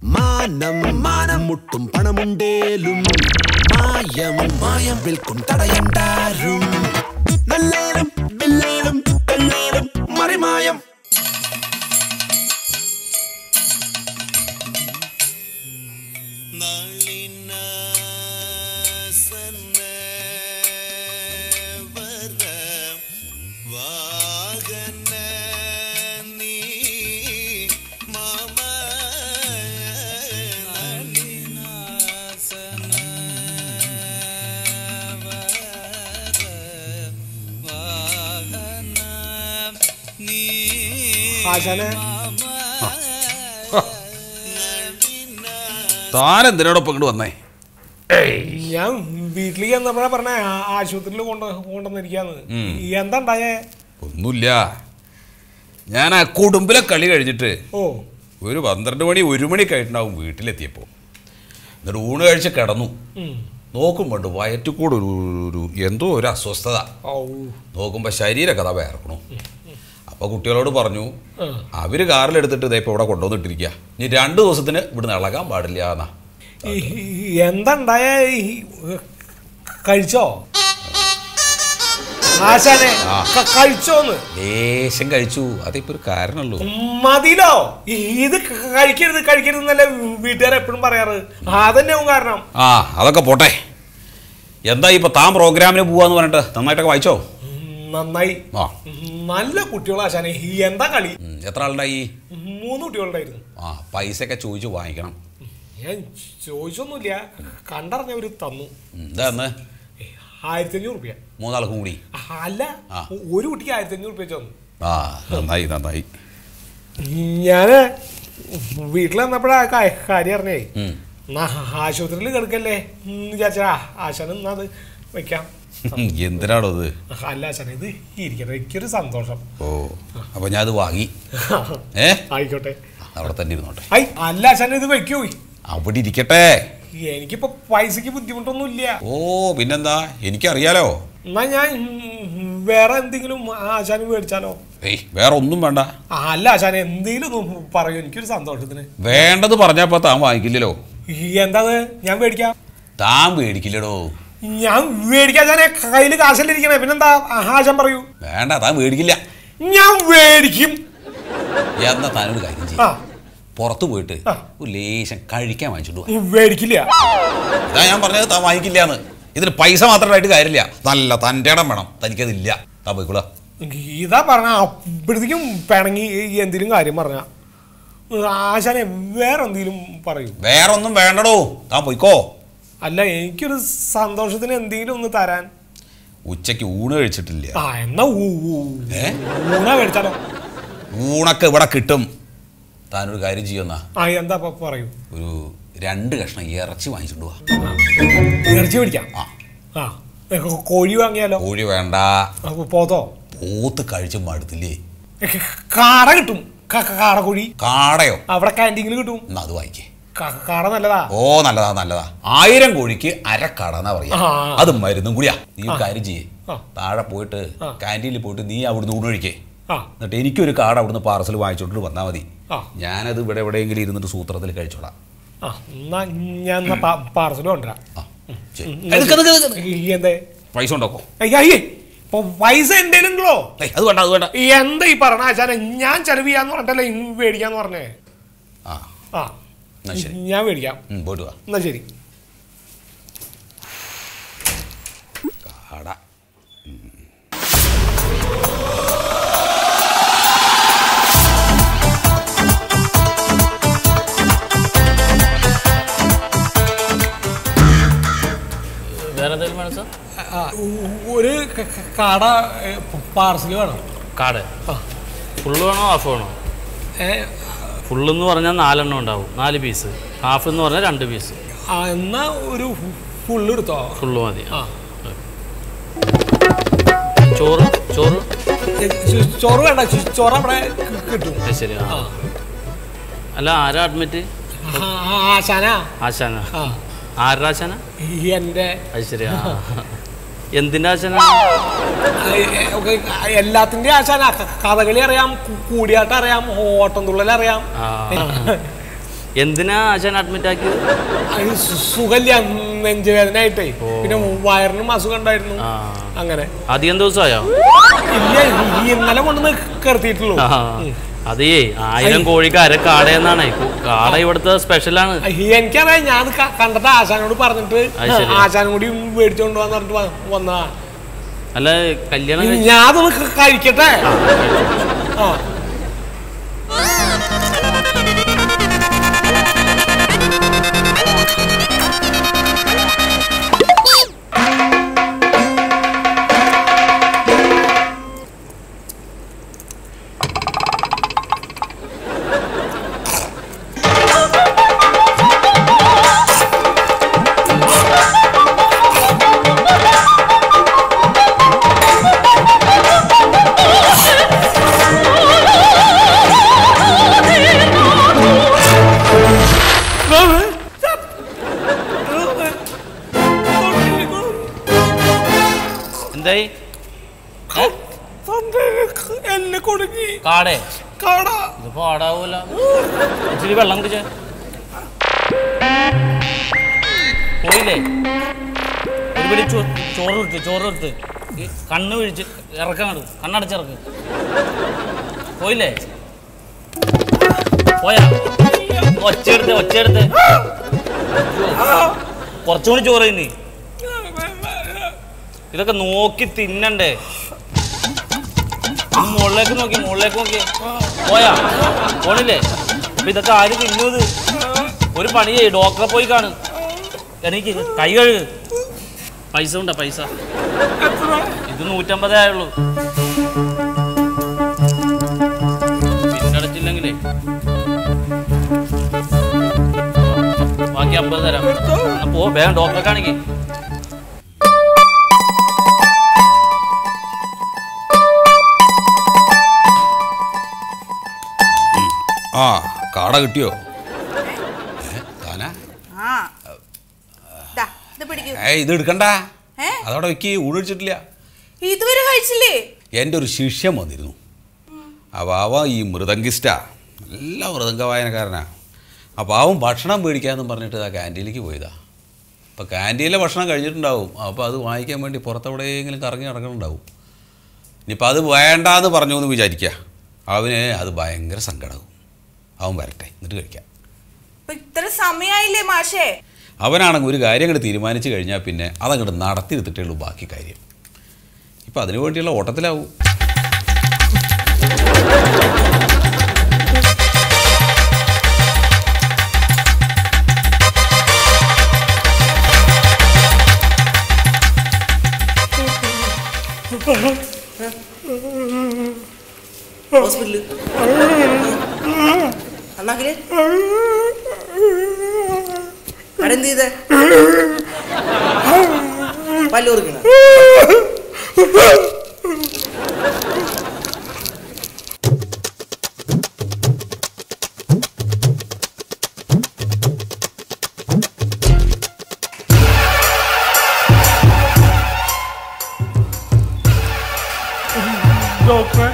മാനം മാനം മുട്ടും പണമുണ്ടേലും മായം മായം വിൽക്കും തടയണ്ടാരും നല്ലേലും ബില്ലേലും പെണ്ണേലും മറിമായം ആശാനെ താൻ എന്തിനോടൊപ്പം ഇങ്ങോട്ട് വന്നേ ഞാൻ വീട്ടിലേക്ക് എന്നപ്പോഴാ പറഞ്ഞ ആശുപത്രിയിൽ കൊണ്ട് കൊണ്ടുവന്നിരിക്കാന്ന് എന്താ ഉണ്ടായേ ഒന്നുമില്ല ഞാൻ ആ കുടുംബിലെ കളി കഴിഞ്ഞിട്ട് ഓ ഒരു പന്ത്രണ്ട് മണി ഒരു മണി കഴിഞ്ഞിട്ടുണ്ടാവും വീട്ടിലെത്തിയപ്പോൾ എന്നിട്ട് ഊണ് കഴിച്ച് കിടന്നു ഉം. നോക്കുമ്പോണ്ട് വയറ്റുകൂടെ ഒരു ഒരു എന്തോ ഒരു അസ്വസ്ഥത ഔ നോക്കുമ്പോൾ ശരീരമൊക്കെ അതാ വേർക്കണു അപ്പോൾ കുട്ടികളോട് പറഞ്ഞു ആ. അവർ കാറിലെടുത്തിട്ട് ഇതേ ഇപ്പോൾ ഇവിടെ കൊണ്ടുവന്നിട്ടിരിക്കുക ഇനി രണ്ട് ദിവസത്തിന് ഇവിടുന്ന് ഇളകാൻ പാടില്ല എന്നാ ഈ- ഈ എന്താ ഉണ്ടായേ ഈ കഴിച്ചോ ആശാനെ ആ. ക- കഴിച്ചോന്ന് ലേശം കഴിച്ചു അതിപ്പോൾ ഒരു കാരണമല്ലോ മതിലോ ഇത് കഴിക്കരുത് കഴിക്കരുത് എന്നല്ലേ വീട്ടുകാർ എപ്പോഴും പറയാറ് അതന്നെയാവും കാരണം ആ അതൊക്കെ പോട്ടെ എന്താ ഇപ്പൊ താൻ പ്രോഗ്രാമിന് പോവാന്ന് പറഞ്ഞിട്ട് നന്നായിട്ടൊക്കെ വായിച്ചോ ഉം, നന്നായി ആ നല്ല കുട്ടികളാ ആശാനെ ഈ എന്താ കളി ഉം, എത്ര ആളുണ്ടായി മൂന്ന് കുട്ടികളുണ്ടായിരുന്നു ആ പൈസയൊക്കെ ചോദിച്ചു വാങ്ങിക്കണം ഞാൻ ചോദിച്ചൊന്നുമില്ല കണ്ടറിഞ്ഞവര് തന്നു ഉം, എന്താ അന്ന് ആയിരത്തി അഞ്ഞൂറ് റുപ്യ മൂന്നാൾക്കും കൂടി അല്ല ആ. ഒരു കുട്ടിക്ക് ആയിരത്തി അഞ്ഞൂറ് റുപ്യ തന്നു ആ നന്നായി നന്നായി ഞാന് വീട്ടിൽ വന്നപ്പോഴാ കാ- കാര്യം അറിഞ്ഞേ ഉം. എന്നാ ആശുപത്രിയിൽ കിടക്കല്ലേ എന്ന് വിചാരിച്ചാ ആശാൻ എന്നാ അത് വെക്കാം എന്തിനാണോ ഇത് അല്ല ആശാൻ ഇത് ഇരിക്കട്ടെ എനിക്കൊരു സന്തോഷം ഓ അപ്പൊ ഞാൻ അത് വാങ്ങി ഏ ആയിക്കോട്ടെ അവിടെ തന്നെ ഇരുന്നോട്ടെ ഐ അല്ല ആശാൻ ഇത് വെക്കൂ അവിടെ ഇരിക്കട്ടെ എനിക്കിപ്പോ പൈസക്ക് ബുദ്ധിമുട്ടൊന്നും ഇല്ല ഓ പിന്നെന്താ എനിക്കറിയാലോ എന്നാ ഞാൻ ഉം, വേറെ എന്തെങ്കിലും ആശാന് മേടിച്ചാലോ ഏയ് വേറെ ഒന്നും വേണ്ട ആ, അല്ല ആശാൻ എന്തെങ്കിലും ഒന്ന് പറയൂ എനിക്കൊരു സന്തോഷത്തിന് വേണ്ടത് പറഞ്ഞപ്പോ താൻ വാങ്ങിക്കില്ലല്ലോ ഈ എന്താ അത്? ഞാൻ മേടിക്കാം താൻ മേടിക്കില്ലടോ ഞാൻ മേടിക്കാൻ കയ്യിൽ കാശല്ലിരിക്കണേ പിന്നെന്താ ആശാൻ പറയൂ വേണ്ട താൻ മേടിക്കില്ല ഞാൻ മേടിക്കും എന്നാ താനൊരു കാര്യം ആ ചെയ്യും പുറത്ത് പോയിട്ട് ആ. ഒരു ലേശം കഴിക്കാൻ വാങ്ങിച്ചോണ്ട് വാ. മേടിക്കില്ല ഇതാ ഞാൻ പറഞ്ഞത് താൻ വാങ്ങിക്കില്ല എന്ന് ഇതിന് പൈസ മാത്രമായിട്ട് കാര്യമില്ല നല്ല തൻ്റെ ഇടം വേണം തനിക്കതില്ല താൻ പോയിക്കോളാ ഇതാ പറഞ്ഞ അപ്പോഴത്തേക്കും പിണങ്ങി എന്തെങ്കിലും കാര്യം പറഞ്ഞ ആശാനെ വേറെ എന്തെങ്കിലും പറയൂ വേറെ ഒന്നും വേണ്ടടോ താൻ പോയിക്കോ അല്ല എനിക്കൊരു സന്തോഷത്തിന് എന്തെങ്കിലും ഒന്ന് തരാൻ ഉച്ചയ്ക്ക് ഊണ് കഴിച്ചിട്ടില്ല ആ എന്നാ ഊ- ഊ- ഏ? ഊണ മേടിച്ചാലോ ഊണൊക്കെ ഇവിടെ കിട്ടും താനൊരു കാര്യം ചെയ്യുന്ന ആ എന്താ ഇപ്പൊ പറയൂ ഒരു രണ്ട് കഷ്ണം ഇറച്ചി വാങ്ങിച്ചോണ്ട് വാ ഇറച്ചി മേടിക്കാം ആ ആ കോഴി വാങ്ങിയാലോ കോഴി വേണ്ട ആ, പോത്തോ പോത്ത് കഴിച്ച് മടുത്തില്ലേ കാട കിട്ടും ക- ക- കാടക്കോഴി കാടയോ അവിടെ ക്യാൻറ്റീനിൽ കിട്ടും എന്നാ അത് വാങ്ങിക്കേ ക- കാട നല്ലതാ ഓ നല്ലതാ നല്ലതാ ആയിരം കോഴിക്ക് അരക്കട എന്നാ പറയാ ആ. അത് മരുന്നും കൂടിയാ നീ ഒരു കാര്യം ചെയ്യേ ആ. താഴെ പോയിട്ട് ആ. ക്യാൻറ്റീനിൽ പോയിട്ട് നീ അവിടുന്ന് ഊണ് കഴിക്കേ ആ എന്നിട്ട് എനിക്കൊരു കാർഡ് അവിടുന്ന് പാർസൽ വാങ്ങിച്ചോണ്ട് വന്നാൽ മതി ആ. ഞാനത് ഇവിടെ എവിടെയെങ്കിലും ഇരുന്നിട്ട് സൂത്രത്തിൽ കഴിച്ചോളാം ആ എന്നാ ഞാൻ പാർസൽ കൊണ്ടുവരാം ആ ശരി. എടുക്ക്, എടുക്ക്, എടുക്ക്. ഈ എന്തേ പൈസ ഉണ്ടാക്കോ അയ്യ, അയ്യേ ഇപ്പൊ പൈസ എന്തേലും ഉണ്ടോ ഏയ് അത് വേണ്ട അത് വേണ്ട എന്താ ഈ പറഞ്ഞ ആശാനെ ഞാൻ ചെലവ് ചെയ്യാന്ന് പറഞ്ഞിട്ടല്ലേ ഇങ്ങ് മേടിക്കാന്ന് പറഞ്ഞേ ആ ആ എന്നാ ശരി. ഞാൻ മേടിക്കാം ഉം, പോയിട്ട് വാ എന്നാ ശരി കാട വേറെ എന്തെങ്കിലും വേണം സാർ ആ, ഉ- ഒരു ക- ക- കട പാർസൽ വേണം കാർഡ് ആ. ഫുള്ള് വേണോ ഹാഫ് വേണോ ഏ, ഫുള്ള് എന്ന് പറഞ്ഞാൽ നാലെണ്ണം ഉണ്ടാവും നാല് പീസ് ഹാഫ് എന്ന് പറഞ്ഞാൽ രണ്ട് പീസ് ആ, എന്നാ ഒരു ഫുള്ള് എടുത്തോ ഫുള്ള് മതി ആ ചോറ് ചോറ് ഏ, ചോ- ചോറ് വേണ്ട ചോ- ചോറ് അവിടെ കി- കിട്ടും അത് ശരി ആ. ആ അല്ല ആരാ അഡ്മിറ്റ് ആ, ആ, ആശാനാ ആശാന ആ ആരുടെ ആശാന ഈ എൻ്റെ അത് ശരി ആ എന്തിൻ്റെ ആശാന എല്ലാത്തിന്റെ ആശാന ക- കഥകളി അറിയാം കു- കൂടിയാട്ടം അറിയാം ഓട്ടം തുള്ളൽ അറിയാം ആ എന്തിനാ ആശാൻ അഡ്മിറ്റ് ആക്കിയത് അത് സു- സുഖമില്ല നെഞ്ചുവേദന ആയിട്ടേ പിന്നെ വയറിനും അസുഖം ഉണ്ടായിരുന്നു ആ അങ്ങനെ അധികം ദിവസമായോ ഇല്ല ഈ ഇന്നലെ കൊണ്ടുവന്ന് കിടത്തിയിട്ടുള്ളൂ ആ അതേ ആയിരം കോഴിക്ക് അര കാടയെന്നാണ് കാട ഇവിടുത്തെ സ്പെഷ്യലാണ് എനിക്കറിയാം ഞാൻ ക- കണ്ടിട്ട് ആശാനോട് പറഞ്ഞിട്ട് അത് ശരി. ആശാനും കൂടി മേടിച്ചോണ്ട് വന്ന് പറഞ്ഞിട്ട് വ- വന്നതാ അല്ല കല്യാണം കഴിച്ച- ഞാൻ അതൊന്ന് ക- കഴിക്കട്ടെ ആ എന്തായി എന്നെ കൊടുക്കി കാടേ കാടാ ഇത് പാടാവൂല ഇച്ചിരി വെള്ളം കുടിച്ചേ പോയില്ലേ ഒരു പിടി ചോ- ചോറ് എടുത്ത് ചോറ് എടുത്ത് ഈ കണ്ണ് വിഴിച്ച് ഇറക്കാണ് കണ്ണടച്ചിറക്ക് പോയില്ലേ പോയാ ഒച്ചയെടുത്ത് ഒച്ചയെടുത്ത് കുറച്ചുകൂടി ചോറ് തിന്നി ഇതൊക്കെ നോക്കി തിന്നണ്ടേ ഒന്ന് മുകളിലേക്ക് നോക്കി മുകളിലേക്ക് നോക്കി പോയാ പോണില്ലേ അപ്പൊ ഇതൊക്കെ ആര് തിന്നു ഇത് ഒരു പണി ചെയ്യ് ഡോക്ടറെ പോയി കാണും എനിക്ക് കൈ കഴുകു പൈസ ഉണ്ടോ പൈസ ഇത് നൂറ്റമ്പതേ ആയുള്ളൂ പിന്നടച്ചില്ലെങ്കിലേ ബാക്കി അമ്പത് തരാം എന്നാ പോ വേഗം ഡോക്ടറെ കാണിക്കേ ആ കാട കിട്ടിയോ ഏ, താനാ ആ ദാ, ഇത് പിടിക്കൂ ഏ ഇത് എടുക്കണ്ട ഏ? അതവിടെ വെക്ക് ഊഴിച്ചിട്ടില്ല ഇതുവരെ കഴിച്ചില്ലേ എൻ്റെ ഒരു ശിഷ്യം വന്നിരുന്നു അപ്പോൾ അവൻ ഈ മൃദംഗിസ്റ്റാ നല്ല മൃദംഗ വായനക്കാരനാ അപ്പോൾ അവൻ ഭക്ഷണം മേടിക്കാമെന്ന് പറഞ്ഞിട്ട് ആ ക്യാൻറ്റീനിലേക്ക് പോയതാ അപ്പോൾ ക്യാൻറ്റീനിലെ ഭക്ഷണം കഴിഞ്ഞിട്ടുണ്ടാവും അപ്പോൾ അത് വാങ്ങിക്കാൻ വേണ്ടി പുറത്തെവിടെയെങ്കിലും കറങ്ങി നടക്കുന്നുണ്ടാവും ഇനിയിപ്പോൾ അത് വേണ്ടാന്ന് പറഞ്ഞു എന്ന് വിചാരിക്കുക അവന് അത് ഭയങ്കര സങ്കടമാവും അവൻ വരട്ടെ എന്നിട്ട് കഴിക്കാം ഇപ്പൊ ഇത്ര സമയായില്ലേ മാഷേ അവനാണെങ്കിൽ ഒരു കാര്യം അങ്ങോട്ട് തീരുമാനിച്ചു കഴിഞ്ഞാൽ പിന്നെ അതങ്ങോട്ട് നടത്തിയെടുത്തിട്ടേ ഉള്ളൂ ബാക്കി കാര്യം ഇപ്പം അതിനു വേണ്ടിയുള്ള ഓട്ടത്തിലാവും ഹോസ്പിറ്റലിൽ അണ്ണാക്കില് അടെന്ത് ചെയ്തേ പല്ല് കുറിക്കണ ഡോക്ടറെ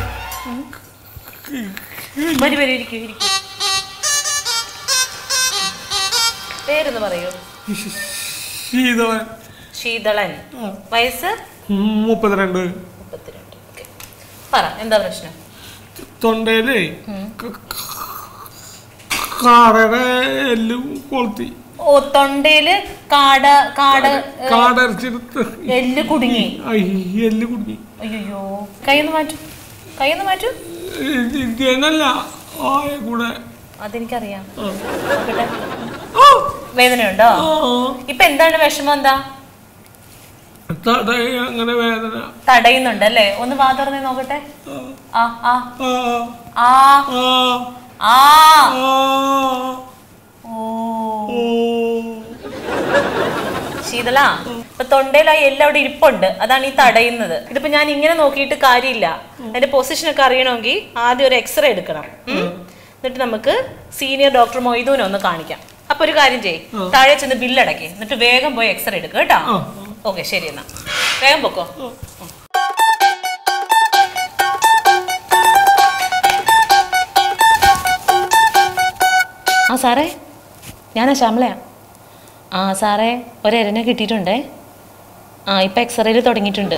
വരി വരി ഇരിക്കൂ ഇരിക്കൂ പേരെന്ന് പറയൂ ശീതളൻ ശീതളൻ വയസ്സ് മുപ്പത്തിരണ്ട് മുപ്പത്തിരണ്ട് ഓക്കെ പറ എന്താ പ്രശ്നം തൊണ്ടയിലേ ക- ക- കാടയുടെ എല്ല് കൊളുത്തി ഓ തൊണ്ടയില് കാട കാട് ഏ, കാടരച്ചെടുത്ത് എല്ല് കുടുങ്ങി ഐ, എല്ല് കുടുങ്ങി അയ്യോ കൈയൊന്ന് മാറ്റൂ കൈയൊന്ന് മാറ്റൂ ഇതല്ല ആയ കൂടെ അതെനിക്കറിയാം നോക്കട്ടെ വേദനയുണ്ടോ ഇപ്പൊ എന്താണ് വിഷമം എന്താ തടയ അങ്ങനെ വേദന തടയുന്നുണ്ട് അല്ലേ ഒന്ന് വാ തുറന്നേ നോക്കട്ടെ ആ ആ ആ, ആ ആ, ആ ആ, ഓ ഓ. ശീതള ഇപ്പൊ തൊണ്ടയിലായി എല്ലാം അവിടെ ഇരിപ്പുണ്ട് അതാണ് ഈ തടയുന്നത് ഇതിപ്പോ ഞാൻ ഇങ്ങനെ നോക്കിയിട്ട് കാര്യമില്ല അതിന്റെ പൊസിഷൻ ഒക്കെ അറിയണമെങ്കിൽ ആദ്യം ഒരു എക്സ്റേ എടുക്കണം ഉം. എന്നിട്ട് നമുക്ക് സീനിയർ ഡോക്ടർ മൊയ്തൂനെ ഒന്ന് കാണിക്കാം അപ്പൊ ഒരു കാര്യം ചെയ്യ് താഴെ ചെന്ന് ബില്ലടക്കി എന്നിട്ട് വേഗം പോയി എക്സ്റേ എടുക്കുക കേട്ടോ ഓക്കെ ശരി എന്നാ വേഗം പൊക്കോ ആ സാറേ ഞാനാ ശ്യാമളയാ ആ സാറേ ഒരെരനെ കിട്ടിയിട്ടുണ്ടേ ആ ഇപ്പം എക്സ്റേയിൽ തുടങ്ങിയിട്ടുണ്ട്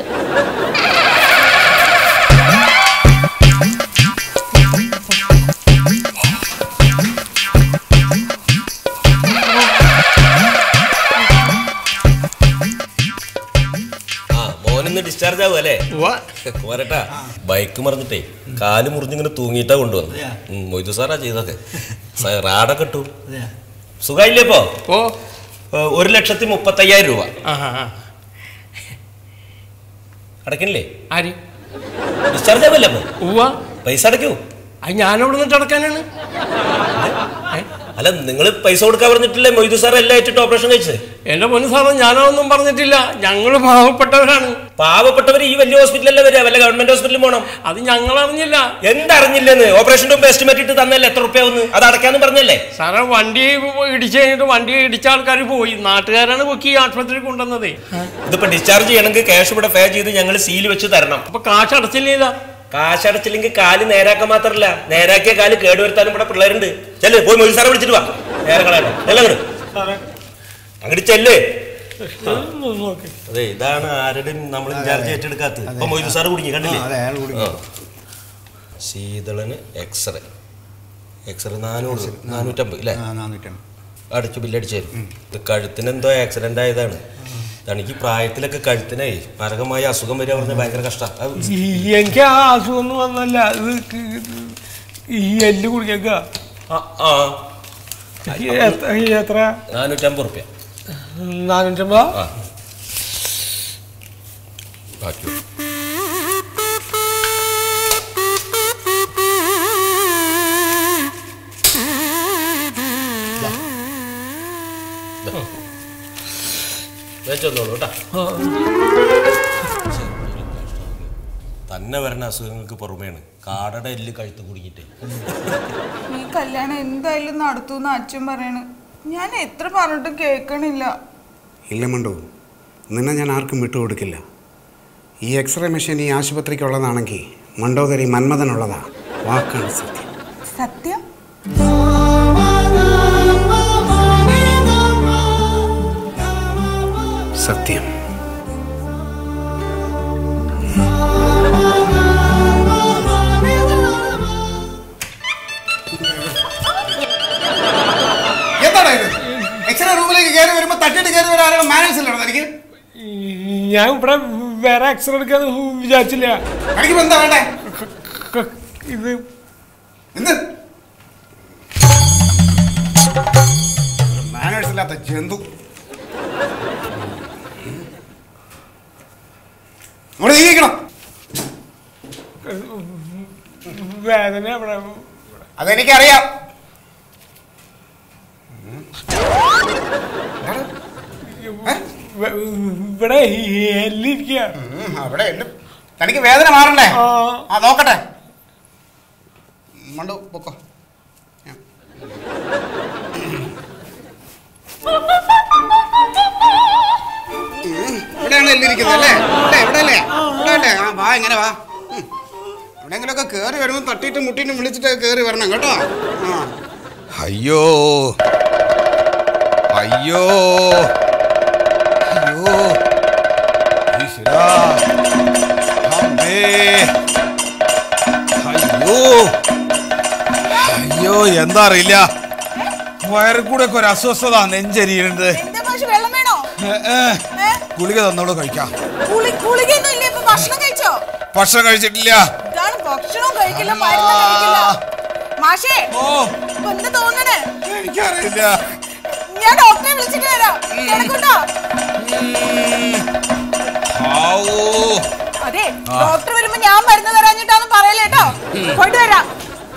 ആ മോനിന്ന് ഡിസ്ചാർജ് ആവും അല്ലേ പോരട്ടാ ബൈക്ക് മറിഞ്ഞിട്ടേ കാല് മുറിഞ്ഞിങ്ങനെ തൂങ്ങിയിട്ടാ കൊണ്ടുവന്നു ഉം, മൊയ്തു സാറാ ചെയ്തൊക്കെ സ- റാഡൊക്കെ ഇട്ടു സുഖമില്ലേ ഇപ്പോ ഓ ഏ, ഒരു ലക്ഷത്തി മുപ്പത്തയ്യായിരം രൂപ ആ ആ, ആ. അടക്കണില്ലേ ആര് ഡിസ്ചാർജ് ആവല്ലേ അപ്പൊ ഉവ്വ പൈസ അടയ്ക്കൂ അത് ഞാനവിടെ നിന്നിട്ട് അടക്കാനാണ് ഏ? അല്ല നിങ്ങൾ പൈസ കൊടുക്കാൻ പറഞ്ഞിട്ടില്ലേ മൊയ്തു സാർ എല്ലാം ഏറ്റിട്ട് ഓപ്പറേഷൻ കഴിച്ചത് എന്റെ പൊന്നു സാറേ ഞാനതൊന്നും പറഞ്ഞിട്ടില്ല ഞങ്ങൾ പാവപ്പെട്ടവരാണ് പാവപ്പെട്ടവർ ഈ വലിയ ഹോസ്പിറ്റലല്ലേ വരിക വല്ല ഗവൺമെന്റ് ഹോസ്പിറ്റലിൽ പോകണം അത് ഞങ്ങൾ അറിഞ്ഞില്ല എന്തറിഞ്ഞില്ലെന്ന് ഓപ്പറേഷൻ മുമ്പ് എസ്റ്റിമേറ്റ് ഇട്ട് തന്നല്ലേ എത്ര റുപ്യാവുന്ന് അത് അടയ്ക്കാന്ന് പറഞ്ഞല്ലേ സാറേ വണ്ടി ഇടിച്ചു കഴിഞ്ഞിട്ട് വണ്ടി ഇടിച്ച ആൾക്കാർ പോയി നാട്ടുകാരാണ് പൊക്കി ഈ ആശുപത്രിയിൽ കൊണ്ടുവന്നത് ഇതിപ്പോ ഡിസ്ചാർജ് ചെയ്യണമെങ്കിൽ ക്യാഷ് ഇവിടെ പേ ചെയ്ത് ഞങ്ങൾ സീൽ വെച്ച് തരണം അപ്പൊ കാശ് അടച്ചില്ല കാശടച്ചില്ലെങ്കിൽ കാല് നേരാക്കാൻ മാത്രല്ല നേരാക്കിയ കാല് കേടുവരുത്താനും ഇവിടെ പിള്ളേരുണ്ട് ചെല്ല് പോയി മൊഴി സാറെ വിളിച്ചിട്ട് വാ നേരെ കളയണം എല്ലാം അങ്ങോട്ട് അങ്ങോട്ട് ചെല്ല് അതെ ഇതാണ് ആരുടെയും നമ്മൾ ഇൻചാർജ് ഏറ്റെടുക്കാത്തത് അപ്പൊ മൊയ്തു സാറ് കുടുങ്ങി കണ്ടില്ലേ ആ. ശീതളന് എക്സ്റേ എക്സ്റേ നാനൂറ് നാനൂറ്റമ്പത് അല്ലേ അടിച്ചു ബില്ലടിച്ചു തരും ഇത് കഴുത്തിന് എന്തോ ആക്സിഡന്റ് ആയതാണ് തനിക്ക് പ്രായത്തിലൊക്കെ കഴുത്തിനെ മാരകമായ അസുഖം വരിക പറഞ്ഞാൽ ഭയങ്കര കഷ്ടമാണ് എനിക്ക് ആ അസുഖമൊന്നും വന്നല്ല ഇത് ക- ഈ എല്ല് കുടിക്കുക ആ എത്ര നാനൂറ്റമ്പത് റുപ്യ നാനൂറ്റമ്പതാ ആ ബാക്കി വെച്ചോളൂ കേട്ടാ തന്നെ വരുന്ന അസുഖങ്ങൾക്ക് പുറമെയാണ് കാടയുടെ എല്ല് കഴുത്ത് കുടുങ്ങിയിട്ട് ഈ കല്യാണം എന്തായാലും നടത്തൂന്ന് അച്ഛൻ പറയണ് ഞാൻ എത്ര പറഞ്ഞിട്ടും കേൾക്കണില്ല ഇല്ല മണ്ടു നിന്നെ ഞാൻ ആർക്കും വിട്ടുകൊടുക്കില്ല ഈ എക്സ്റേ മെഷീൻ ഈ ആശുപത്രിക്കുള്ളതാണെങ്കിൽ മണ്ടോദരി മന്മഥനുള്ളതാ വാക്കാണ് സത്യം സത്യം സത്യം എന്താണ് ഇത് എക്സ്റേ റൂമിലേക്ക് കയറി വരുമ്പോൾ തട്ടിട്ട് കയറി വരാൻ ആരാണ് മാനേഴ്സ് ഇല്ലടോ തനിക്ക് ഞാൻ ഇവിടെ വേറെ എക്സ്റേ എടുക്കാന്ന് വിചാരിച്ചില്ല തനിക്ക് എന്താ വേണ്ടേ ക- ഇത് എന്ത് മാനേഴ്സ് ഇല്ലാത്ത ജന്തു അവിടെ നീക്കണം വേദന ഇവിടെ അതെനിക്കറിയാം വ- ഇവിടെ എല്ലിരിക്കുക ഉം, അവിടെ എല്ലാം തനിക്ക് വേദന മാറണ്ടേ ആ. ആ നോക്കട്ടെ മണ്ടു പൊക്കോ ഞാൻ. ഉം, ഇവിടെയാണ് എല്ലിരിക്കുന്നത് അല്ലേ ഇവിടെ ഇവിടെ അല്ലേ ഇവിടെ അല്ലേ ആ വാ ഇങ്ങനെ വാ ഉം. എവിടെയെങ്കിലുമൊക്കെ കയറി വരുമ്പോൾ തട്ടിയിട്ട് മുട്ടിയിട്ട് വിളിച്ചിട്ട് കയറി വരണം കേട്ടോ ആ അയ്യോ അയ്യോ അയ്യോ ഈശ്വരാ. അമ്മേ. അയ്യോ അയ്യോ എന്താ അറിയില്ല വയറിൽ കൂടെ ഒക്കെ ഒരു അസ്വസ്ഥത നെഞ്ചരിയുണ്ട് എന്താ മാഷ് വെള്ളം വേണോ ഏ? ഗുളിക തന്നോട് കഴിക്കാം കുളി കുളികൊന്നും ഇല്ല ഇപ്പൊ ഭക്ഷണം കഴിച്ചോ ഭക്ഷണം കഴിച്ചിട്ടില്ല ഇതാണ് ഭക്ഷണവും കഴിക്കില്ല മരുന്നും കഴിക്കില്ല മാഷേ ഓ ഇപ്പൊ എന്താ തോന്നണേ എനിക്കറിയില്ല ഞാൻ ഡോക്ടറെ വിളിച്ചിട്ട് വരാം കിടക്കുണ്ടോ ആവൂ അതെ ഡോക്ടർ വരുമ്പോ ഞാൻ മരുന്ന് തരാഞ്ഞിട്ടാന്ന് പറയലേട്ടോ പോയിട്ട് വരാം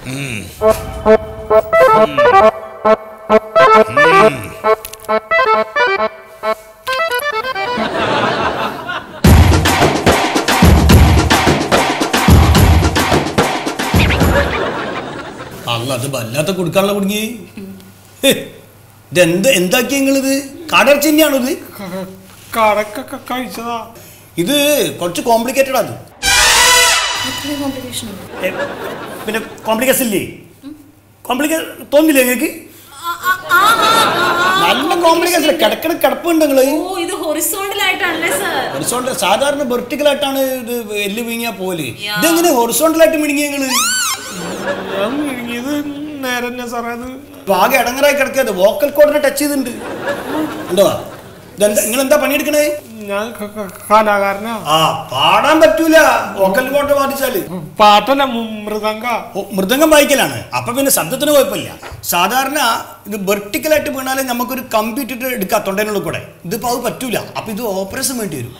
അല്ല അത് വല്ലാത്ത കൊടുക്കാനുള്ള കുടുങ്ങി ഹേ, ഇതെന്ത് എന്താക്കി നിങ്ങളിത് കടർച്ച തന്നെയാണോ ഇത് കടക്കൊക്കെ കഴിച്ചതാ ഇത് കുറച്ച് കോംപ്ലിക്കേറ്റഡ് ആണ് ഏ, പിന്നെ കോംപ്ലിക്കേഷൻ ഇല്ലേ കോംപ്ലിക്കേ തോന്നില്ലേ നിങ്ങൾക്ക് ആ, ആ, ആ, ആ, നല്ല കോംപ്ലിക്കേഷൻ കിടക്കണ കിടപ്പുണ്ട് നിങ്ങള് ഓ ഇത് ഹൊറിസോണ്ടൽ ആയിട്ടാണല്ലേ സർ ഹൊറിസോണ്ടൽ സാധാരണ വെർട്ടിക്കൽ ആയിട്ടാണ് ഇത് എല്ല് വീങ്ങിയാ പോലെ യാ. ഇതെങ്ങനെ ഹൊറിസോണ്ടൽ ആയിട്ട് മിണിങ്ങിയ നിങ്ങള് ഞാൻ വിഴുങ്ങിയത് നേരെ തന്നെ സാറേ അത് ഇപ്പൊ ആകെ ഇടങ്ങറായി കിടക്കാതെ വോക്കൽ കോഡിനെ ടച്ച് ചെയ്തിട്ടുണ്ട് ഉണ്ടോ ഇതെന്താ നിങ്ങൾ എന്താ പണിയെടുക്കണേ ഞാൻ ക- ക- കലാകാരനാ ആ പാടാൻ പറ്റൂല വോക്കൽ കോഡ് ബാധിച്ചാല് പാട്ടല്ല മു- മൃദംഗ ഓ, മൃദംഗം വായിക്കലാണ് അപ്പൊ പിന്നെ ശബ്ദത്തിന് കുഴപ്പമില്ല സാധാരണ ഇത് വെർട്ടിക്കലായിട്ട് വീണാലേ നമുക്കൊരു കമ്പ്യൂട്ടർ എടുക്കാം തൊണ്ടേനുള്ളിൽ കൂടെ ഇതിപ്പോ അത് പറ്റൂല അപ്പൊ ഇത് ഓപ്പറേഷൻ വേണ്ടി വരും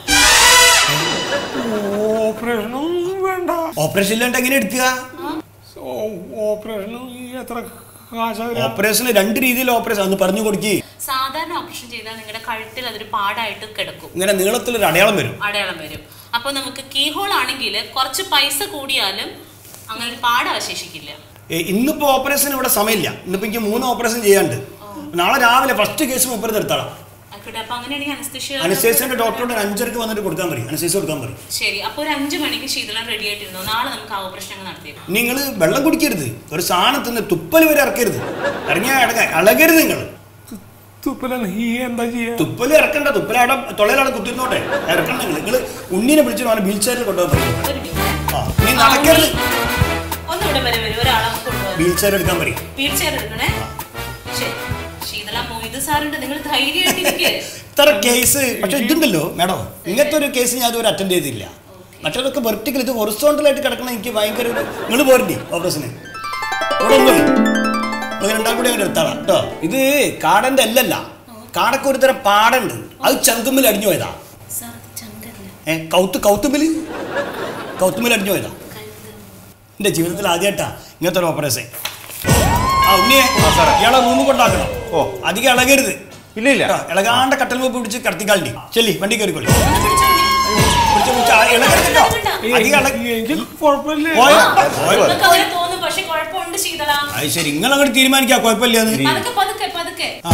ഓപ്പറേഷനൊന്നും വേണ്ട ഓപ്പറേഷൻ ഇല്ലാണ്ട് എങ്ങനെ എടുക്കുക ഓപ്പറേഷനും ഈ എത്ര കാശാ വരിക? ഓപ്പറേഷന് രണ്ട് രീതിയിൽ ഓപ്പറേഷൻ ഒന്ന് പറഞ്ഞു കൊടുക്കി സാധാരണ ഓപ്പറേഷൻ ചെയ്താൽ നിങ്ങളുടെ കഴുത്തിൽ അതൊരു പാടായിട്ട് കിടക്കും ഇങ്ങനെ നീളത്തിലൊരു അടയാളം വരും അടയാളം വരും അപ്പോൾ നമുക്ക് കീ ഹോൾ ആണെങ്കിൽ കുറച്ച് പൈസ കൂടിയാലും അങ്ങനെ ഒരു പാട് അവശേഷിക്കില്ല ഏ, ഇന്നിപ്പോ ഓപ്പറേഷൻ ഇവിടെ സമയമില്ല ഇന്നിപ്പോ എനിക്ക് മൂന്ന് ഓപ്പറേഷൻ ചെയ്യാണ്ട് നാളെ രാവിലെ ഫസ്റ്റ് കേസ് മുപ്പത് നിർത്താം ആയിക്കോട്ടെ അപ്പൊ അങ്ങനെയാണെങ്കിൽ അനസ്തേഷ്യ അനസ്റ്റേഷ്യന്റെ ഡോക്ടറോട് ഒരു അഞ്ചരക്ക് വന്നിട്ട് കൊടുക്കാൻ പറയും അനസ്റ്റേഷ്യ കൊടുക്കാൻ പറയും ശരി അപ്പൊ ഒരു അഞ്ചു മണിക്ക് ശീതളം റെഡി ആയിട്ടിരുന്നു നാളെ നമുക്ക് ആ ഓപ്പറേഷൻ അങ്ങ് നടത്തിയേക്കാം നിങ്ങൾ വെള്ളം കുടിക്കരുത് ഒരു സാധനത്തിന് തുപ്പൽ വരെ ഇറക്കരുത് ഇറങ്ങിയ ഇടങ്ങ ഇളകരുത് നിങ്ങൾ തുപ്പലാണ് ഈ എന്താ ചെയ്യാ തുപ്പൽ ഇറക്കണ്ട തുപ്പൽ അവിടെ തൊള്ളയിലാണ് കുത്തിരുന്നോട്ടെ ഇറക്കണ്ട നിങ്ങൾ ഉണ്ണീനെ വിളിച്ചിട്ട് അവനെ വീൽ ചെയറിൽ കൊണ്ടുപോകാൻ പറയും ഒരു minute. ആ നീ നടക്കരുത് ഒന്ന് ഇവിടെ വരെ വരും ഒരാളെ നമുക്ക് കൊണ്ടുപോകാം വീൽ ചെയർ എടുക്കാൻ പറയും വീൽ ചെയർ എടുക്കണേ ശരി ശീതള മൊയ്ത് സാറുണ്ട് നിങ്ങൾ ധൈര്യമായിട്ടിരിക്കേ ഇത്ര കേസ് പക്ഷെ ഇതുണ്ടല്ലോ മാഡം ഇങ്ങനത്തെ ഒരു കേസ് ഞാൻ ഇതുവരെ അറ്റൻഡ് ചെയ്തില്ല മറ്റേതൊക്കെ വെർട്ടിക്കൽ ഇത് ഹൊറിസോണ്ടലായിട്ട് കിടക്കണം എനിക്ക് ഭയങ്കര ഒരു നിങ്ങൾ പോരണ്ടി ഓപ്പറേഷന് ഇവിടെ ഒന്നും നിങ്ങൾ രണ്ടാം കൂടി അങ്ങനെ എടുത്താളാ കേട്ടോ ഇത് കാടന്റെ അല്ലല്ല കാടക്ക് ഒരു തരം പാടുണ്ട് അത് ചങ്കുമ്മിൽ അടിഞ്ഞു പോയതാ സാർ ചങ്കല്ല ഏ കൗത്ത് കൗത്തുമ്മിൽ കൗത്തുമ്മിൽ അടിഞ്ഞു പോയതാ എന്റെ ജീവിതത്തിൽ ആദ്യമായിട്ടാ ഇങ്ങനത്തെ ഒരു ഓപ്പറേഷൻ ആ ഉണ്ണിയെ ഇയാളെ റൂമ് കൊണ്ടാക്കണം ഓ അധികം ഇളകരുത് ഇല്ല ഇല്ല കേട്ടോ, ഇളകാണ്ട കട്ടൽ മുമ്പ് പിടിച്ച് കടത്തിക്കാളി ചെല്ലി വണ്ടി കയറിക്കൊള്ളി പിടിച്ച് പിടിച്ച് ആ ഇളകരുത് കേട്ടോ. അധികം ഇളക- എനിക്ക് കുഴപ്പമില്ല പോയോ? പോയോ? നിങ്ങൾക്ക് അങ്ങനെ തോന്നും പക്ഷെ കുഴപ്പമുണ്ട് ശീതള അത് ശരി നിങ്ങൾ അങ്ങോട്ട് തീരുമാനിക്കാം കുഴപ്പമില്ലാന്ന് പതുക്കെ പതുക്കെ പതുക്കെ ആ.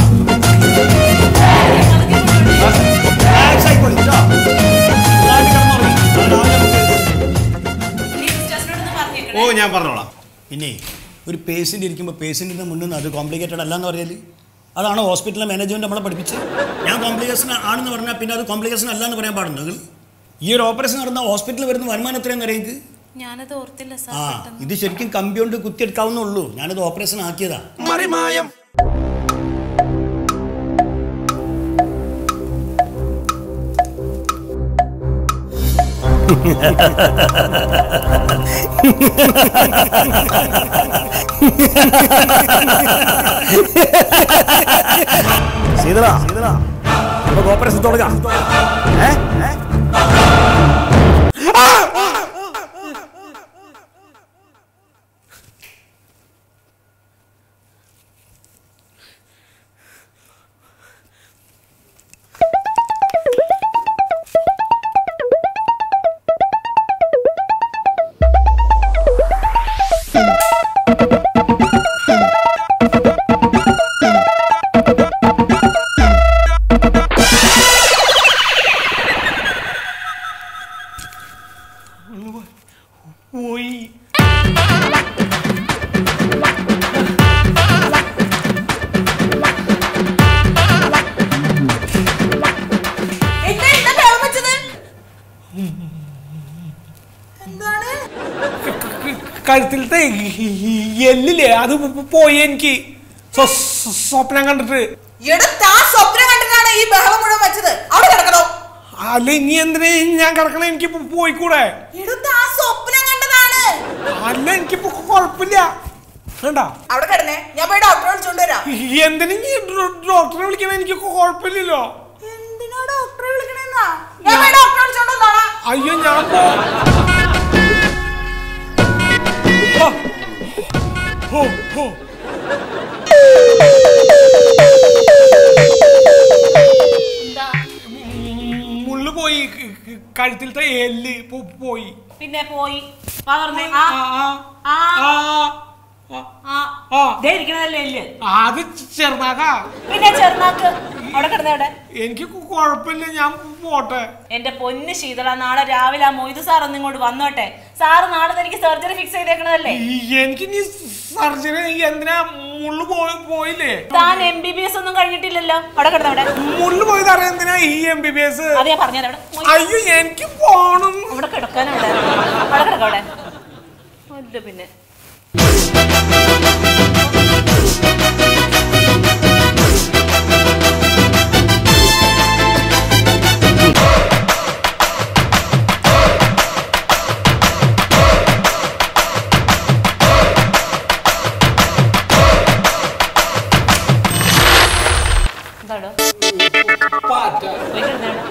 Relax ആയിക്കോളി, കേട്ടോ. സുഖമായിട്ട് കിടന്നുറങ്ങി. രാവിലെ നമുക്ക് ഇനി സിസ്റ്റേഴ്സിനോടൊന്ന് പറഞ്ഞേക്കണേ ഓ ഞാൻ പറഞ്ഞോളാം പിന്നെ ഒരു പേഷ്യൻ്റ് ഇരിക്കുമ്പോൾ പേഷ്യൻറ്റിൻ്റെ മുന്നിൽ നിന്ന് അത് കോംപ്ലിക്കേറ്റഡ് അല്ല എന്ന് പറഞ്ഞാൽ അതാണ് ഹോസ്പിറ്റലിലെ മാനേജ്മെൻറ്റ് നമ്മളെ പഠിപ്പിച്ച് ഞാൻ കോംപ്ലിക്കേഷൻ ആണെന്ന് പറഞ്ഞാൽ പിന്നെ അത് കോംപ്ലിക്കേഷൻ അല്ല എന്ന് പറയാൻ പാടുണ്ടോ നിങ്ങൾ ഈ ഒരു ഓപ്പറേഷൻ നടന്ന ഹോസ്പിറ്റലിൽ വരുന്ന വരുമാനം എത്രയും അറിയാം ഞാനത് ഓർത്തില്ല സാർ ആ പെട്ടെന്ന് ഇത് ശരിക്കും കമ്പി കൊണ്ട് കുത്തിയെടുക്കാവുന്നുള്ളൂ ഞാനത് ഓപ്പറേഷൻ ആക്കിയതാ മറിമായം സീതള സീതള നമുക്ക് ഓപ്പറേഷൻ തുടങ്ങാം ഏ ഏ? പോയി എന്താ എന്താ ബഹളം വെച്ചത് എന്താണ് കഴുത്തിലത്തെ എല്ലില്ലേ അത് പോ- പോയി എനിക്ക് സ്വ- സ്വ- സ്വപ്നം കണ്ടിട്ട് എടുത്ത് ആ സ്വപ്നം കണ്ടിട്ടാണ് ഈ ബഹളം മുഴുവൻ വെച്ചത് അവിടെ കിടക്കണോ അല്ല ഇനി എന്തിനാ ഞാൻ കിടക്കണേ എനിക്ക് ഇപ്പൊ പോയിക്കൂടെ എടുത്ത് ആ സ്വപ്നം കണ്ടതാണ് അല്ല എനിക്കിപ്പോ കുഴപ്പമില്ല വേണ്ട അവിടെ കിടന്നേ ഞാൻ പോയി ഡോക്ടറെ വിളിച്ചോണ്ട് വരാം എന്തിനാ നീ ഡോ- ഡോക്ടറെ വിളിക്കണേ എനിക്ക് കുഴപ്പമില്ലല്ലോ എന്തിനാ ഡോക്ടറെ വിളിക്കണെന്നാ ഞാൻ പോയി ഡോക്ടറെ വിളിച്ചോണ്ട് വന്നോളാം അയ്യോ ഞാൻ പോ ഹോ. ഹോ, ഹോ. എന്താ മുള്ളു പോയി ക- ക- കഴുത്തിലത്തെ എല്ല് പോ- പോയി പിന്നെ പോയി വാ തുറന്നേ. ആ ആ, ആ ആ, ആ ദേ ഇരിക്കണതല്ലേ എല്ല് അത് ചെറുതാക്കാ പിന്നെ ചെറുനാക്ക് അവിടെ കിടന്ന അവിടെ എനിക്ക് കുഴപ്പമില്ല ഞാൻ പോട്ടെ എന്റെ പൊന്ന് ശീതള നാളെ രാവിലെ ആ മൊയ്ത് സാർ ഒന്ന് ഇങ്ങോട്ട് വന്നോട്ടെ സാറ് നാളെ എനിക്ക് സർജറി ഫിക്സ് ചെയ്തേക്കണതല്ലേ എനിക്ക് ഇനി സർജറി എന്തിനാ മുള്ളു പോയി പോയില്ലേ താൻ എം ബി ബി എസ് ഒന്നും കഴിഞ്ഞിട്ടില്ലല്ലോ അവിടെ കിടന്ന അവിടെ മുള്ളു പോയത് അറിയാം എന്തിനാ ഈ എം ബി ബി എസ് അത് ഞാൻ പറഞ്ഞത് അവിടെ മൊയ്- അയ്യോ എനിക്ക് പോണം അവിടെ കിടക്കാൻ അവിടെ അവിടെ കിടക്ക അവിടെ അല്ല പിന്നെ എന്താടോ പോയി കിടന്നേ അവിടെ.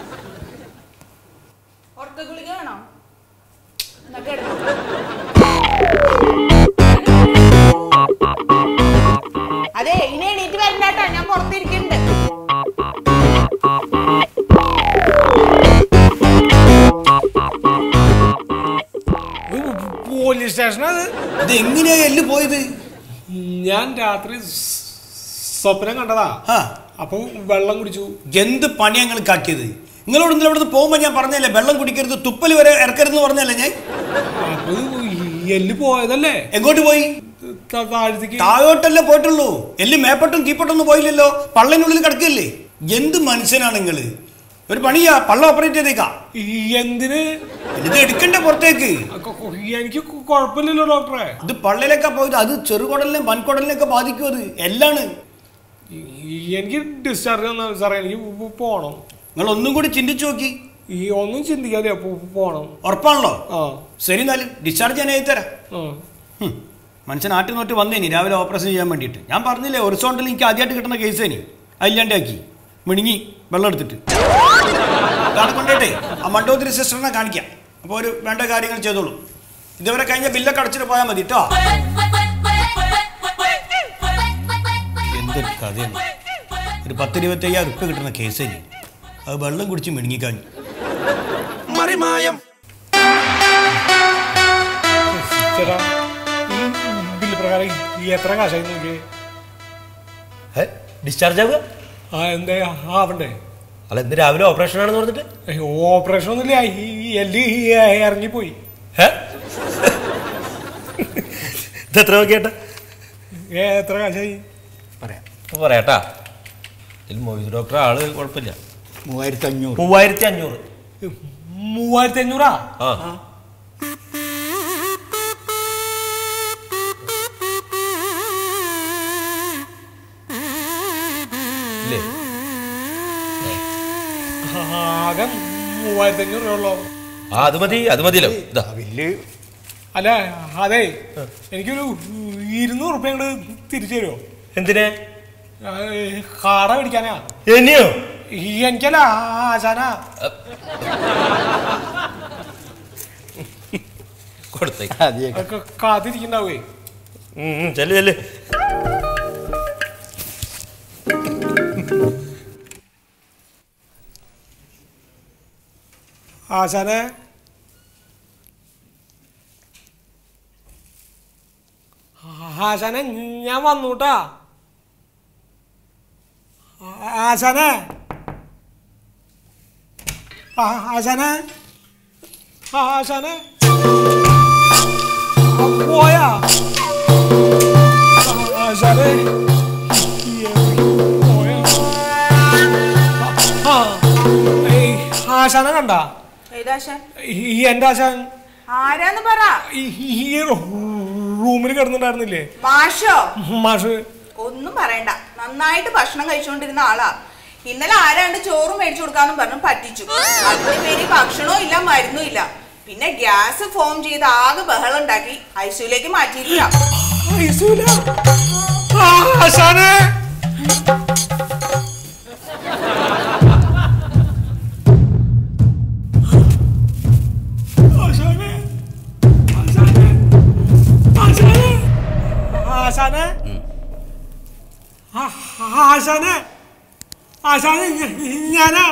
ഉറക്ക ഗുളിക വേണോ എന്നാ കിടന്നോ. അതെ ഇനി എണീറ്റ് വരണ്ടാട്ടോ ഞാൻ പുറത്തിരിക്കുന്നുണ്ട് പോലീസ് സ്റ്റേഷൻ അത് ഇത് എങ്ങനെയാ എല്ല് പോയത് ഞാൻ രാത്രി സ് സ്വപ്നം കണ്ടതാ ആ അപ്പൊ വെള്ളം കുടിച്ചു എന്ത് പണിയാ നിങ്ങൾ കാട്ടിയത് നിങ്ങളോട് ഇന്നലെ ഇവിടുന്ന് പോകുമ്പോൾ ഞാൻ പറഞ്ഞല്ലേ വെള്ളം കുടിക്കരുത് തുപ്പൽ വരെ ഇറക്കരുതെന്ന് പറഞ്ഞല്ലേ ഞാൻ അപ്പൊ എല്ല് പോയതല്ലേ എങ്ങോട്ട് പോയി ത- താഴത്തേക്ക് താഴോട്ടല്ലേ പോയിട്ടുള്ളൂ എല്ല് മേപ്പട്ടും കീപ്പട്ടൊന്നും പോയില്ലല്ലോ പള്ളിനുള്ളിൽ കിടക്കില്ലേ എന്ത് മനുഷ്യനാണ് നിങ്ങൾ ഒരു പണിയാ പള്ളം ഓപ്പറേറ്റ് ചെയ്തേക്കാ ഈ എന്തിന് ഇത് എടുക്കണ്ടേ പുറത്തേക്ക് കൊ- കൊ- എനിക്ക് കൊ- കുഴപ്പമില്ലല്ലോ ഡോക്ടറെ ഇത് പള്ളിയിലൊക്കെ പോയത് അത് ചെറുകുടലിനെ വൻകുടലിനെയൊക്കെ ബാധിക്കും അത് എല്ലാണ് ഈ- എനിക്ക് ഡിസ്ചാർജ് തന്നാ സാറേ എനിക്ക് പോ- പോണം നിങ്ങൾ ഒന്നും കൂടി ചിന്തിച്ചു നോക്കി ഈ ഒന്നും ചിന്തിക്കാതെ പോ- പോണം ഉറപ്പാണല്ലോ ആ ശരി എന്നാലും ഡിസ്ചാർജ് ഞാൻ എഴുതി തരാം ആ ഹും. മനുഷ്യൻ നാട്ടിൽ നോട്ട് വന്നേനി രാവിലെ ഓപ്പറേഷൻ ചെയ്യാൻ വേണ്ടിയിട്ട് ഞാൻ പറഞ്ഞില്ലേ ഒറിസോണ്ടിൽ എനിക്ക് ആദ്യമായിട്ട് കിട്ടുന്ന കേസേനി അതില്ലാണ്ടാക്കി മിണിങ്ങി വെള്ളം എടുത്തിട്ട് അവിടെ കൊണ്ടോട്ടെ ആ മണ്ടോതിരി സിസ്റ്ററിനെ കാണിക്കാം അപ്പോൾ ഒരു വേണ്ട കാര്യങ്ങൾ ചെയ്തോളൂ ഇതുവരെ കഴിഞ്ഞ ബില്ലൊക്കെ അടച്ചിട്ട് പോയാൽ മതി കേട്ടോ എന്തൊരു കഥയാണ് ഒരു പത്ത് ഇരുപത്തയ്യായിരം ഉപ്പ് കിട്ടുന്ന കേസേനി അത് വെള്ളം കുടിച്ച് മിണുങ്ങിക്കാഞ്ഞു മറിമായം ചേട്ടാ ഈ ബില്ല് പ്രകാരം ഈ എത്ര കാശായി നോക്കിയേ ഡിസ്ചാർജ് ആവുക ആ എന്തേ ആവണ്ടേ അല്ല ഇന്ന് രാവിലെ ഓപ്പറേഷൻ ആണെന്ന് പറഞ്ഞിട്ട് ഏയ് ഓപ്പറേഷൻ ഒന്നുമില്ല ഈ എല്ല് ഈ ഇറങ്ങിപ്പോയി ഏ? ഇത് എത്ര നോക്കിയേട്ടാ ഏ, എത്ര കാശായി പറയാം ഇപ്പൊ പറയാട്ടാ ഇതിൽ മൊയ്ത് ഡോക്ടർ ആള് കുഴപ്പമില്ല മൂവായിരത്തി അഞ്ഞൂറ് മൂവായിരത്തി അഞ്ഞൂറ് മൂവായിരത്തി അഞ്ഞൂറാ ആ ഇല്ലേ ആകെ മൂവായിരത്തി അഞ്ഞൂറ് രൂപ ഉള്ളൂ ആ അത് മതി അത് മതിയല്ലോ ഇതാ ബില്ല് അല്ല അതെ എനിക്കൊരു ഇരുന്നൂറ് റുപ്യ അങ്ങോട്ട് തിരിച്ചു തരുമോ എന്തിനെ കാട മേടിക്കാനാ എന്നെയോ ഈ എനിക്കല്ല ആശാനാ കൊടുത്തേ ഒക്കെ കാത്തിരിക്കണ്ടാവേ ചെല്ല് ചെല്ല് ആശാനെ ആശാനെ ഞാൻ വന്നൂട്ടാ ആശാനെ ആ- ആശാനെ ആശാനെ ആ, പോയാ ആ, ആശാനെ പോയാ ആ, ഏയ്, ആശാനെ കണ്ട ഏതാശാൻ ഈ എന്റെ ആശാൻ ആരാന്ന് പറ ഈ ഈ റൂമിൽ കിടന്നിട്ടുണ്ടായിരുന്നില്ലേ മാഷോ മാഷ് ഒന്നും പറയണ്ട നന്നായിട്ട് ഭക്ഷണം കഴിച്ചുകൊണ്ടിരുന്ന ആളാ ഇന്നലെ ആരാണ്ട് ചോറ് മേടിച്ചു കൊടുക്കാന്നും പറഞ്ഞു പറ്റിച്ചു അതിന്റെ പേര് ഭക്ഷണവും ഇല്ല മരുന്നും ഇല്ല പിന്നെ ഗ്യാസ് ഫോം ചെയ്ത് ആകെ ബഹളം ഉണ്ടാക്കി ഐസിയുലേക്ക് മാറ്റിയിരിക്കാം ഐസൂല. ആ, ആശാനെ ആശാനെ ആശാനെ ആശാനെ ആശാനെ ആ, ആശാനെ ആശാനെ ഞ- ഞാനാ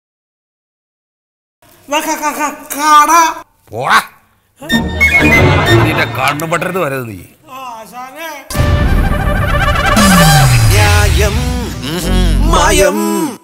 ദാ ക- ക- ക- കാട പോടാ നിന്റെ കണ്ണു പട്ടരുത് വരരുത് നീ ആ, ആശാനെ ന്യായം മായം